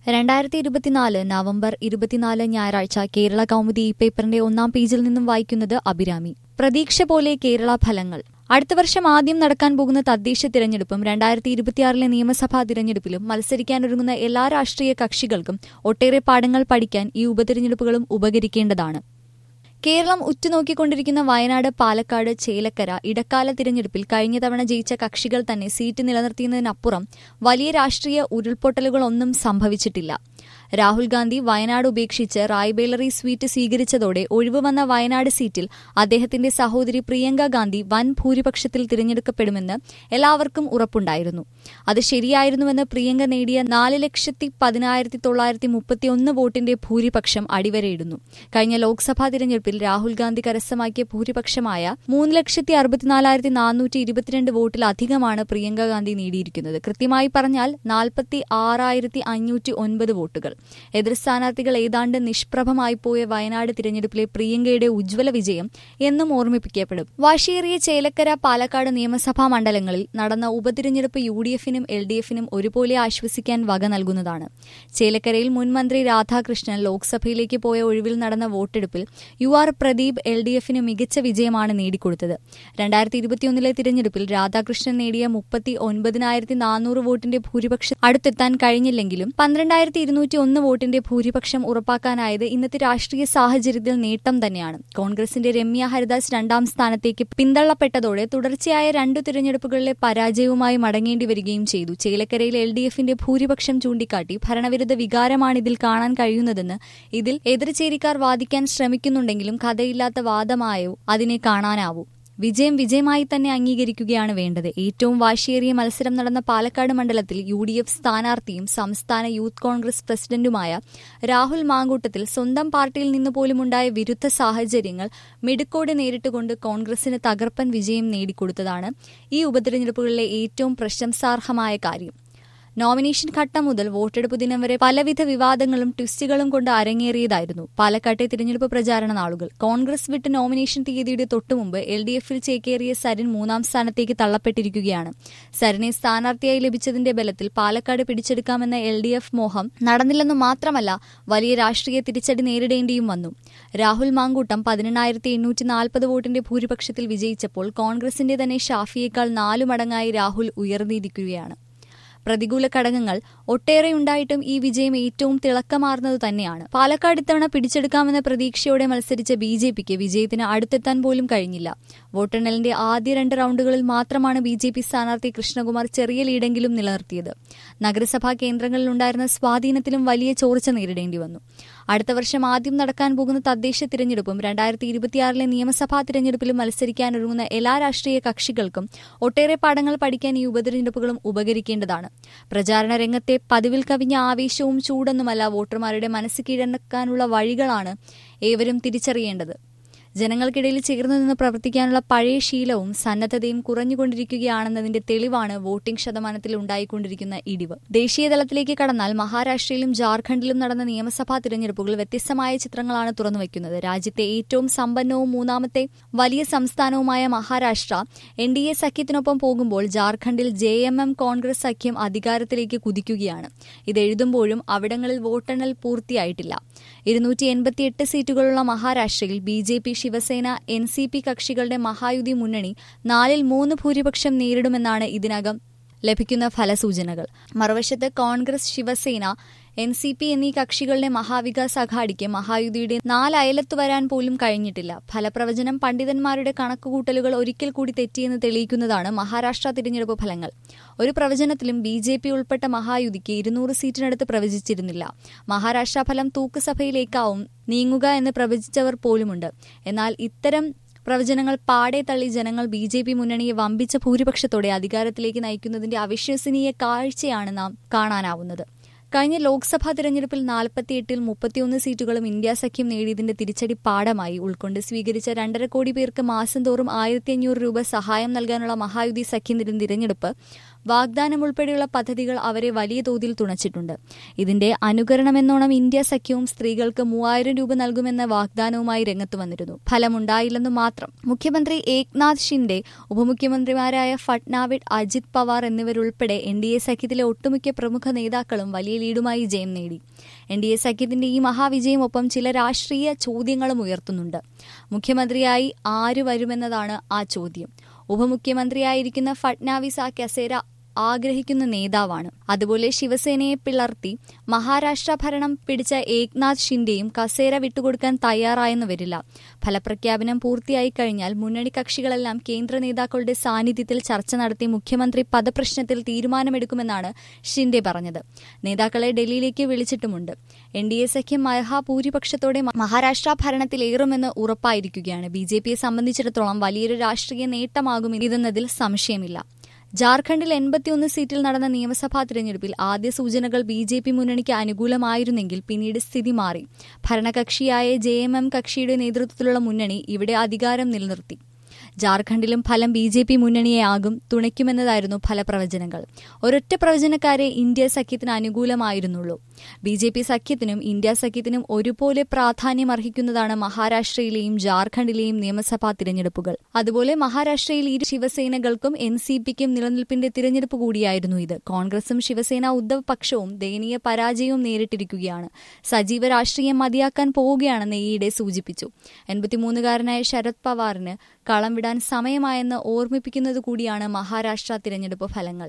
രണ്ടായിരത്തി ഇരുപത്തിനാല് നവംബർ ഇരുപത്തിനാല് ഞായറാഴ്ച കേരള കൗമുദി ഈ പേപ്പറിന്റെ ഒന്നാം പേജിൽ നിന്നും വായിക്കുന്നത് അഭിരാമി പ്രതീക്ഷ പോലെ കേരള ഫലങ്ങൾ അടുത്ത വർഷം ആദ്യം നടക്കാൻ പോകുന്ന തദ്ദേശ തിരഞ്ഞെടുപ്പും രണ്ടായിരത്തി ഇരുപത്തിയാറിലെ നിയമസഭാ തിരഞ്ഞെടുപ്പിലും മത്സരിക്കാനൊരുങ്ങുന്ന എല്ലാ രാഷ്ട്രീയ കക്ഷികൾക്കും ഒട്ടേറെ പാഠങ്ങൾ പഠിക്കാൻ ഈ ഉപതിരഞ്ഞെടുപ്പുകളും ഉപകരിക്കേണ്ടതാണ് കേരളം ഉറ്റുനോക്കിക്കൊണ്ടിരിക്കുന്ന വയനാട് പാലക്കാട് ചേലക്കര ഇടക്കാല തിരഞ്ഞെടുപ്പിൽ കഴിഞ്ഞ തവണ ജയിച്ച കക്ഷികൾ തന്നെ സീറ്റ് നിലനിർത്തിയതിനപ്പുറം വലിയ രാഷ്ട്രീയ ഉരുൾപൊട്ടലുകളൊന്നും സംഭവിച്ചിട്ടില്ല രാഹുൽ ഗാന്ധി വയനാട് ഉപേക്ഷിച്ച് റായ്ബേലറി സ്വീറ്റ് സ്വീകരിച്ചതോടെ ഒഴിവ് വന്ന വയനാട് സീറ്റിൽ അദ്ദേഹത്തിന്റെ സഹോദരി പ്രിയങ്ക ഗാന്ധി വൻ ഭൂരിപക്ഷത്തിൽ തിരഞ്ഞെടുക്കപ്പെടുമെന്ന് എല്ലാവർക്കും ഉറപ്പുണ്ടായിരുന്നു അത് ശരിയായിരുന്നുവെന്ന് പ്രിയങ്ക നേടിയ നാല് ലക്ഷത്തി പതിനായിരത്തി തൊള്ളായിരത്തി മുപ്പത്തിയൊന്ന് വോട്ടിന്റെ ഭൂരിപക്ഷം അടിവരയിടുന്നു കഴിഞ്ഞ ലോക്സഭാ തിരഞ്ഞെടുപ്പിൽ രാഹുൽ ഗാന്ധി കരസ്ഥമാക്കിയ ഭൂരിപക്ഷമായ മൂന്ന് ലക്ഷത്തി അറുപത്തിനാലായിരത്തി നാനൂറ്റി ഇരുപത്തിരണ്ട് വോട്ടിലധികമാണ് പ്രിയങ്ക ഗാന്ധി നേടിയിരിക്കുന്നത് കൃത്യമായി പറഞ്ഞാൽ നാൽപ്പത്തി ആറായിരത്തി അഞ്ഞൂറ്റി ഒൻപത് വോട്ടുകൾ എതിർ സ്ഥാനാർത്ഥികൾ ഏതാണ്ട് നിഷ്പ്രഭമായി പോയ വയനാട് തിരഞ്ഞെടുപ്പിലെ പ്രിയങ്കയുടെ ഉജ്ജ്വല വിജയം എന്നും ഓർമ്മിപ്പിക്കപ്പെടും വാശിയേറിയ ചേലക്കര പാലക്കാട് നിയമസഭാ മണ്ഡലങ്ങളിൽ നടന്ന ഉപതിരഞ്ഞെടുപ്പ് യു ഡി എഫിനും എൽ ഡി എഫിനും ഒരുപോലെ ആശ്വസിക്കാൻ വക നൽകുന്നതാണ് ചേലക്കരയിൽ മുൻ മന്ത്രി രാധാകൃഷ്ണൻ ലോക്സഭയിലേക്ക് പോയ ഒഴിവിൽ നടന്ന വോട്ടെടുപ്പിൽ U R Pradeep L D എഫിന് മികച്ച വിജയമാണ് നേടിക്കൊടുത്തത് രണ്ടായിരത്തി ഇരുപത്തിയൊന്നിലെ തിരഞ്ഞെടുപ്പിൽ രാധാകൃഷ്ണൻ നേടിയ മുപ്പത്തി ഒൻപതിനായിരത്തി നാനൂറ് വോട്ടിന്റെ ഭൂരിപക്ഷം അടുത്തെത്താൻ കഴിഞ്ഞില്ലെങ്കിലും പന്ത്രണ്ടായിരത്തി ഇരുന്നൂറ്റി ഒന്ന് വോട്ടിന്റെ ഭൂരിപക്ഷം ഉറപ്പാക്കാനായത് ഇന്നത്തെ രാഷ്ട്രീയ സാഹചര്യത്തിൽ നേട്ടം തന്നെയാണ് കോൺഗ്രസിന്റെ രമ്യ ഹരിദാസ് രണ്ടാം സ്ഥാനത്തേക്ക് പിന്തള്ളപ്പെട്ടതോടെ തുടർച്ചയായ രണ്ടു തിരഞ്ഞെടുപ്പുകളിലെ പരാജയവുമായി മടങ്ങേണ്ടി വരികയും ചെയ്തു ചേലക്കരയിൽ എൽ ഡി എഫിന്റെ ഭൂരിപക്ഷം ചൂണ്ടിക്കാട്ടി ഭരണവിരുദ്ധ വികാരമാണ് ഇതിൽ കാണാൻ കഴിയുന്നതെന്ന് ഇതിൽ എതിർചേരിക്കാർ വാദിക്കാൻ ശ്രമിക്കുന്നുണ്ടെങ്കിലും കഥയില്ലാത്ത വാദമായോ അതിനെ കാണാനാവൂ വിജയം വിജയമായി തന്നെ അംഗീകരിക്കുകയാണ് വേണ്ടത് ഏറ്റവും വാശിയേറിയ മത്സരം നടന്ന പാലക്കാട് മണ്ഡലത്തിൽ യു ഡി എഫ് സ്ഥാനാർത്ഥിയും സംസ്ഥാന യൂത്ത് കോൺഗ്രസ് പ്രസിഡന്റുമായ രാഹുൽ മാങ്കൂട്ടത്തിൽ സ്വന്തം പാർട്ടിയിൽ നിന്ന് പോലുമുണ്ടായ വിരുദ്ധ സാഹചര്യങ്ങൾ മിടുക്കോടെ നേരിട്ടുകൊണ്ട് കോൺഗ്രസിന് തകർപ്പൻ വിജയം നേടിക്കൊടുത്തതാണ് ഈ ഉപതെരഞ്ഞെടുപ്പുകളിലെ ഏറ്റവും പ്രശംസാർഹമായ കാര്യം നോമിനേഷൻ ഘട്ടം മുതൽ വോട്ടെടുപ്പ് ദിനം വരെ പലവിധ വിവാദങ്ങളും ട്വിസ്റ്റുകളും കൊണ്ട് അരങ്ങേറിയതായിരുന്നു പാലക്കാട്ടെ തിരഞ്ഞെടുപ്പ് പ്രചാരണ നാളുകൾ കോൺഗ്രസ് വിട്ട് നോമിനേഷൻ തീയതിയുടെ തൊട്ടുമുമ്പ് എൽ ഡി എഫിൽ ചേക്കേറിയ സരിൻ മൂന്നാം സ്ഥാനത്തേക്ക് തള്ളപ്പെട്ടിരിക്കുകയാണ് സരിനെ സ്ഥാനാർത്ഥിയായി ലഭിച്ചതിന്റെ ബലത്തിൽ പാലക്കാട് പിടിച്ചെടുക്കാമെന്ന എൽ ഡി എഫ് മോഹം നടന്നില്ലെന്നു മാത്രമല്ല വലിയ രാഷ്ട്രീയ തിരിച്ചടി നേരിടേണ്ടിയും വന്നു രാഹുൽ മാങ്കൂട്ടം പതിനെണ്ണായിരത്തി എണ്ണൂറ്റി നാൽപ്പത് വോട്ടിന്റെ ഭൂരിപക്ഷത്തിൽ വിജയിച്ചപ്പോൾ കോൺഗ്രസിന്റെ തന്നെ ഷാഫിയേക്കാൾ നാലു മടങ്ങായി രാഹുൽ ഉയർന്നിരിക്കുകയാണ് പ്രതികൂല ഘടകങ്ങൾ ഒട്ടേറെ ഉണ്ടായിട്ടും ഈ വിജയം ഏറ്റവും തിളക്കമാർന്നത് തന്നെയാണ് പാലക്കാട് ഇത്തവണ പിടിച്ചെടുക്കാമെന്ന പ്രതീക്ഷയോടെ മത്സരിച്ച ബി ജെ പിക്ക് വിജയത്തിന് അടുത്തെത്താൻ പോലും കഴിഞ്ഞില്ല വോട്ടെണ്ണലിന്റെ ആദ്യ രണ്ട് റൌണ്ടുകളിൽ മാത്രമാണ് ബി ജെ പി സ്ഥാനാർത്ഥി കൃഷ്ണകുമാർ ചെറിയ ലീഡെങ്കിലും നിലനിർത്തിയത് നഗരസഭാ കേന്ദ്രങ്ങളിലുണ്ടായിരുന്ന സ്വാധീനത്തിലും വലിയ ചോർച്ച നേരിടേണ്ടി വന്നു അടുത്ത വർഷം ആദ്യം നടക്കാൻ പോകുന്ന തദ്ദേശ തിരഞ്ഞെടുപ്പും രണ്ടായിരത്തി ഇരുപത്തിയാറിലെ നിയമസഭാ തിരഞ്ഞെടുപ്പിലും മത്സരിക്കാനൊരുങ്ങുന്ന എല്ലാ രാഷ്ട്രീയ കക്ഷികൾക്കും ഒട്ടേറെ പാഠങ്ങൾ പഠിക്കാൻ ഈ ഉപതിരഞ്ഞെടുപ്പുകളും ഉപകരിക്കേണ്ടതാണ് പ്രചാരണ രംഗത്തെ പതിവിൽ കവിഞ്ഞ ആവേശവും ചൂടൊന്നുമല്ല വോട്ടർമാരുടെ മനസ്സ് കീഴടക്കാനുള്ള വഴികളാണ് ഏവരും തിരിച്ചറിയേണ്ടത് ജനങ്ങൾക്കിടയിൽ ചേർന്നു നിന്ന് പ്രവർത്തിക്കാനുള്ള പഴയ ശീലവും സന്നദ്ധതയും കുറഞ്ഞുകൊണ്ടിരിക്കുകയാണെന്നതിന്റെ തെളിവാണ് വോട്ടിംഗ് ശതമാനത്തിൽ ഉണ്ടായിക്കൊണ്ടിരിക്കുന്ന ഇടിവ് ദേശീയ തലത്തിലേക്ക് കടന്നാൽ മഹാരാഷ്ട്രയിലും ജാർഖണ്ഡിലും നടന്ന നിയമസഭാ തിരഞ്ഞെടുപ്പുകൾ വ്യത്യസ്തമായ ചിത്രങ്ങളാണ് തുറന്നുവയ്ക്കുന്നത് രാജ്യത്തെ ഏറ്റവും സമ്പന്നവും മൂന്നാമത്തെ വലിയ സംസ്ഥാനവുമായ മഹാരാഷ്ട്ര എൻ ഡി എ സഖ്യത്തിനൊപ്പം പോകുമ്പോൾ ജാർഖണ്ഡിൽ ജെ എം എം കോൺഗ്രസ് സഖ്യം അധികാരത്തിലേക്ക് കുതിക്കുകയാണ് ഇത് എഴുതുമ്പോഴും അവിടങ്ങളിൽ വോട്ടെണ്ണൽ പൂർത്തിയായിട്ടില്ല ഇരുന്നൂറ്റി എൺപത്തിയെട്ട് സീറ്റുകളുള്ള മഹാരാഷ്ട്രയിൽ B J P Shivsena N C P കക്ഷികളുടെ മഹായുതി മുന്നണി നാലിൽ മൂന്ന് ഭൂരിപക്ഷം നേരിടുമെന്നാണ് ഇതിനകം ലഭിക്കുന്ന ഫലസൂചനകൾ മറുവശത്ത് Congress Shivsena N C P എന്നീ കക്ഷികളുടെ മഹാവികാസ് അഘാഡിക്ക് മഹായുതിയുടെ നാലയലത്ത് വരാൻ പോലും കഴിഞ്ഞിട്ടില്ല ഫലപ്രവചനം പണ്ഡിതന്മാരുടെ കണക്കുകൂട്ടലുകൾ ഒരിക്കൽ കൂടി തെറ്റിയെന്ന് തെളിയിക്കുന്നതാണ് മഹാരാഷ്ട്ര തിരഞ്ഞെടുപ്പ് ഫലങ്ങൾ ഒരു പ്രവചനത്തിലും ബി ജെ പി ഉൾപ്പെട്ട മഹായുതിക്ക് ഇരുന്നൂറ് സീറ്റിനടുത്ത് പ്രവചിച്ചിരുന്നില്ല മഹാരാഷ്ട്ര ഫലം തൂക്കുസഭയിലേക്കാവും നീങ്ങുക എന്ന് പ്രവചിച്ചവർ പോലുമുണ്ട് എന്നാൽ ഇത്തരം പ്രവചനങ്ങൾ പാടെ തള്ളി ജനങ്ങൾ ബി ജെ പി മുന്നണിയെ വമ്പിച്ച ഭൂരിപക്ഷത്തോടെ അധികാരത്തിലേക്ക് നയിക്കുന്നതിന്റെ അവിശ്വസനീയ കാഴ്ചയാണ് നാം കാണാനാവുന്നത് കഴിഞ്ഞ ലോക്സഭാ തിരഞ്ഞെടുപ്പിൽ നാൽപ്പത്തിയെട്ടിൽ മുപ്പത്തിയൊന്ന് സീറ്റുകളും ഇന്ത്യ സഖ്യം നേടിയതിന്റെ തിരിച്ചടി പാഠമായി ഉൾക്കൊണ്ട് സ്വീകരിച്ച രണ്ടര കോടി പേർക്ക് മാസം തോറും ആയിരത്തി അഞ്ഞൂറ് രൂപ സഹായം നൽകാനുള്ള മഹായുതി സഖ്യത്തിന്റെ തിരഞ്ഞെടുപ്പ് വാഗ്ദാനം ഉൾപ്പെടെയുള്ള പദ്ധതികൾ അവരെ വലിയ തോതിൽ തുണച്ചിട്ടുണ്ട് ഇതിന്റെ അനുകരണമെന്നോണം ഇന്ത്യ സഖ്യവും സ്ത്രീകൾക്ക് മൂവായിരം രൂപ നൽകുമെന്ന വാഗ്ദാനവുമായി രംഗത്ത് വന്നിരുന്നു ഫലമുണ്ടായില്ലെന്നു മാത്രം മുഖ്യമന്ത്രി ഏക്നാഥ് ഷിൻഡെ ഉപമുഖ്യമന്ത്രിമാരായ ഫട്നാവിഡ് അജിത് പവാർ എന്നിവരുൾപ്പെടെ എൻ ഡി എ സഖ്യത്തിലെ ഒട്ടുമിക്ക പ്രമുഖ നേതാക്കളും വലിയ ലീഡുമായി ജയം നേടി എൻ ഡി എ സഖ്യത്തിന്റെ ഈ മഹാവിജയം ഒപ്പം ചില രാഷ്ട്രീയ ചോദ്യങ്ങളും ഉയർത്തുന്നുണ്ട് മുഖ്യമന്ത്രിയായി ആര് വരുമെന്നതാണ് ആ ചോദ്യം ഉപമുഖ്യമന്ത്രിയായിരിക്കുന്ന ഫട്നാവിസ് ആ കസേര ആഗ്രഹിക്കുന്ന നേതാവാണ് അതുപോലെ ശിവസേനയെ പിളർത്തി മഹാരാഷ്ട്ര ഭരണം പിടിച്ച ഏക്നാഥ് ഷിൻഡെയും കസേര വിട്ടുകൊടുക്കാൻ തയ്യാറായെന്ന് വരില്ല ഫലപ്രഖ്യാപനം പൂർത്തിയായി കഴിഞ്ഞാൽ മുന്നണി കക്ഷികളെല്ലാം കേന്ദ്ര നേതാക്കളുടെ സാന്നിധ്യത്തിൽ ചർച്ച നടത്തി മുഖ്യമന്ത്രി പദപ്രശ്നത്തിൽ തീരുമാനമെടുക്കുമെന്നാണ് ഷിൻഡെ പറഞ്ഞത് നേതാക്കളെ ഡൽഹിയിലേക്ക് വിളിച്ചിട്ടുമുണ്ട് എൻ ഡി എ സഖ്യം മഹാഭൂരിപക്ഷത്തോടെ മഹാരാഷ്ട്ര ഭരണത്തിലേറുമെന്ന് ഉറപ്പായിരിക്കുകയാണ് ബി ജെ പിയെ സംബന്ധിച്ചിടത്തോളം വലിയൊരു രാഷ്ട്രീയ നേട്ടമാകും ഇതെന്നതിൽ സംശയമില്ല ജാർഖണ്ഡിൽ എൺപത്തിയൊന്ന് സീറ്റിൽ നടന്ന നിയമസഭാ തിരഞ്ഞെടുപ്പിൽ ആദ്യ സൂചനകൾ ബി ജെ പി മുന്നണിക്ക് അനുകൂലമായിരുന്നെങ്കിൽ പിന്നീട് സ്ഥിതി മാറി ഭരണകക്ഷിയായ ജെ എം എം കക്ഷിയുടെ നേതൃത്വത്തിലുള്ള മുന്നണി ഇവിടെ അധികാരം നിലനിർത്തി ജാർഖണ്ഡിലും ഫലം ബി ജെ പി മുന്നണിയെയാകും തുണയ്ക്കുമെന്നതായിരുന്നു ഫലപ്രവചനങ്ങൾ ഒരൊറ്റ പ്രവചനക്കാരെ ഇന്ത്യ സഖ്യത്തിന് അനുകൂലമായിരുന്നുള്ളൂ ബി ജെ പി സഖ്യത്തിനും ഇന്ത്യ സഖ്യത്തിനും ഒരുപോലെ പ്രാധാന്യമർഹിക്കുന്നതാണ് മഹാരാഷ്ട്രയിലെയും ജാർഖണ്ഡിലെയും നിയമസഭാ തിരഞ്ഞെടുപ്പുകൾ അതുപോലെ മഹാരാഷ്ട്രയിൽ ഇരു ശിവസേനകൾക്കും എൻ സി പിക്കും നിലനിൽപ്പിന്റെ തിരഞ്ഞെടുപ്പ് കൂടിയായിരുന്നു ഇത് കോൺഗ്രസും ശിവസേന ഉദ്ധവ് പക്ഷവും ദയനീയ പരാജയവും നേരിട്ടിരിക്കുകയാണ് സജീവ രാഷ്ട്രീയം മതിയാക്കാൻ പോവുകയാണെന്ന് ഈയിടെ സൂചിപ്പിച്ചു എൺപത്തിമൂന്നുകാരനായ ശരത് പവാറിന് കളം വിടാൻ സമയമായെന്ന് ഓർമ്മിപ്പിക്കുന്നത് കൂടിയാണ് മഹാരാഷ്ട്ര തിരഞ്ഞെടുപ്പ് ഫലങ്ങൾ